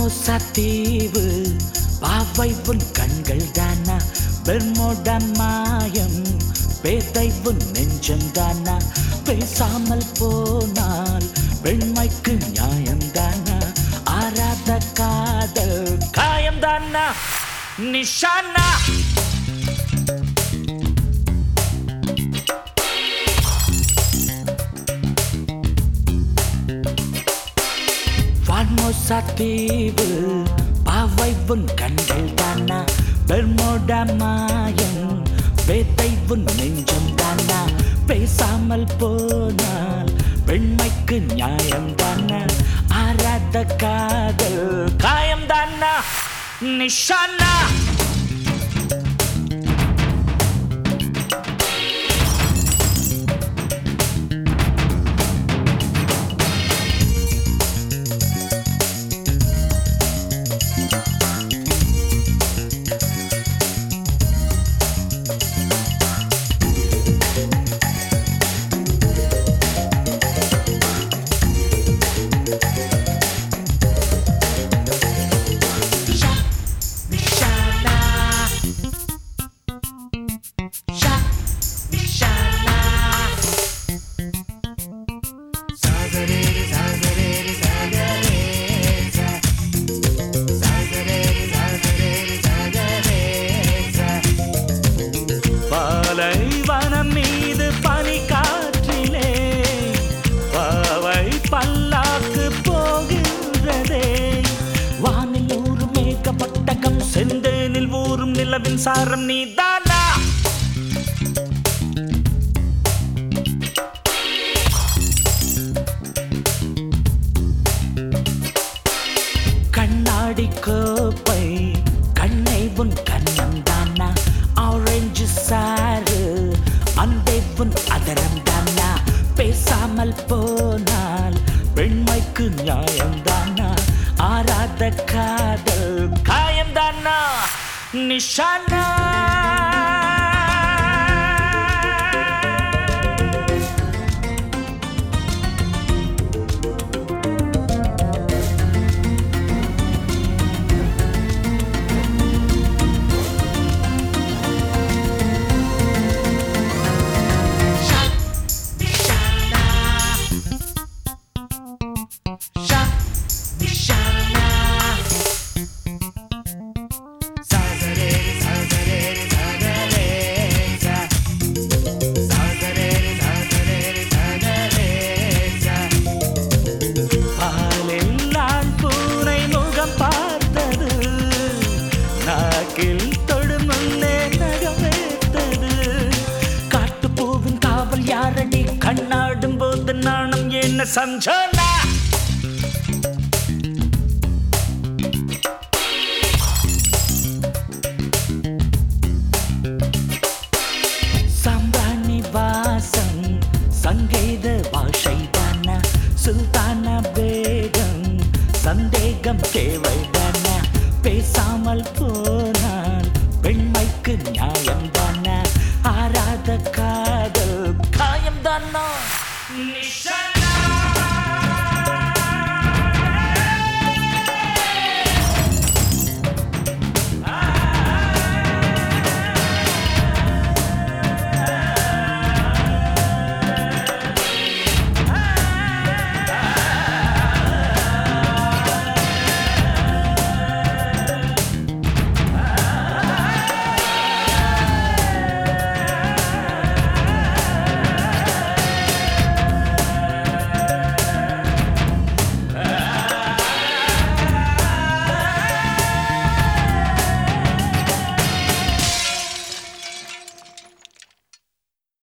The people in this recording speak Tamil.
பார்மோசா தீவு பாவை உன் கண்கள் தானா பெர்மோடா மாயம் பேதை உன் நெஞ்சம் தானா பேசாமல் போனால் பெண்மைக்கு நியாயம் தானா ஆராத காதல் காயம் தானா நிஷானா ஃபார்மோசா தீவு பாவை உன் கண்கள் தானா பெர்மோடா மாயம் வேத்தை உன் நெஞ்சம் தானா பேசாமல் போனால் பெண்மைக்கு நியாயம் தானா ஆராத காதல் காயம் தானா நிஷானா Nishana Sha Nishana Sagarere sagarere sagarere sa Sagarere sagarere sagarere sa பாலைவனம் மீது பனி காற்றிலே பாவை பல்லாக்கு போகின்றதே வானில் ஊறும் மேகப்பட்டகம் செந்தேனில் ஊறும் நிலவின் சாரம் நீதானா கண்ணாடி கோப்பை கண்ணை உன் கண்ணம் தானா ஆரஞ்சு சாறு அன்பை உன் அதரம் தானா பேசாமல் போனால் பெண்மைக்கு நியாயம் தானா ஆராத காதல் காயம் தானா நிஷானா Nishana Sha Nishana Sagarere sagarere sagarere sa Sagarere sagarere sagarere sa பாலில் நான் பூனை முகம் பார்த்தது நாக்கில் தொடும் முன்னே நகமேத்தது காட்டுப்பூவின் காவல் யாரடி கண்ணாடும் போது நாணம் என்ன சஞ்சனா சாம்பிராணி வாசம் சங்கீத பாஷைதான சுல்தான பேகம் சந்தேகம் தேவைதான பேசாமல் போனால் பெண்மைக்கு நியாயம் தான ஆராத காதல் காயம் தானா நிஷ